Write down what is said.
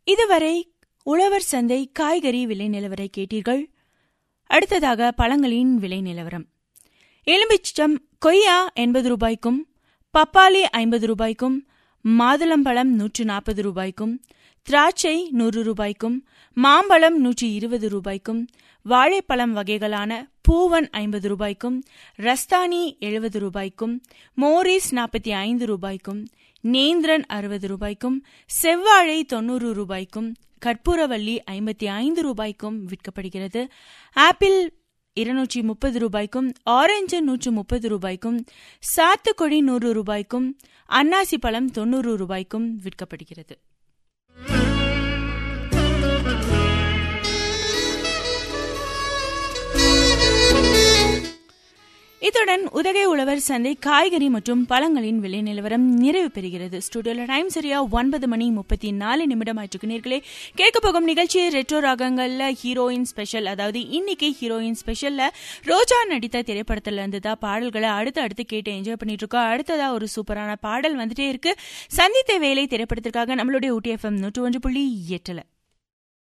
இதுவரை உழவர் சந்தை காய்கறி விலை நிலவரை கேட்டீர்கள் அடுத்ததாக பழங்களின் விலை நிலவரம் எலும்பிச்சம் கொய்யா எண்பது ரூபாய்க்கும் பப்பாளி ஐம்பது ரூபாய்க்கும் மாதுளம்பழம் நூற்று நாற்பது ரூபாய்க்கும் திராட்சை நூறு ரூபாய்க்கும் மாம்பழம் நூற்றி இருபது ரூபாய்க்கும் வாழைப்பழம் வகைகளான பூவன் ஐம்பது ரூபாய்க்கும் ரஸ்தானி எழுபது ரூபாய்க்கும் மோரிஸ் நாற்பத்தி ஐந்து ரூபாய்க்கும் நேந்திரன் அறுபது ரூபாய்க்கும் செவ்வாழை தொண்ணூறு ரூபாய்க்கும் கற்பூரவல்லி ஐம்பத்தி ஐந்து ரூபாய்க்கும் விற்கப்படுகிறது ஆப்பிள் இருநூற்றி முப்பது ரூபாய்க்கும் ஆரஞ்சு நூற்று முப்பது ரூபாய்க்கும் சாத்துக்குடி நூறு ரூபாய்க்கும் அன்னாசி பழம் தொண்ணூறு ரூபாய்க்கும் விற்கப்படுகிறது இத்துடன் உதகை உழவர் சந்தை காய்கறி மற்றும் பழங்களின் விலை நிலவரம் நிறைவு பெறுகிறது ஸ்டுடியோல டைம் சரியா ஒன்பது மணி முப்பத்தி நாலு நிமிடம் ஆயிட்டு நேர்களே கேட்க போகும் நிகழ்ச்சி ரெட்ரோ ராகங்கள்ல ஹீரோயின் ஸ்பெஷல் அதாவது இன்னைக்கு ஹீரோயின் ஸ்பெஷல்ல ரோஜா நடித்த திரைப்படத்துல இருந்து தான் பாடல்களை அடுத்து அடுத்து கேட்டு என்ஜாய் பண்ணிட்டு இருக்கோம் அடுத்ததா ஒரு சூப்பரான பாடல் வந்துட்டே இருக்கு சந்தித்த வேலை திரைப்படத்திற்காக நம்மளுடைய ஊட்டி எஃப்எம் நூற்று ஒன்று புள்ளி எட்டுல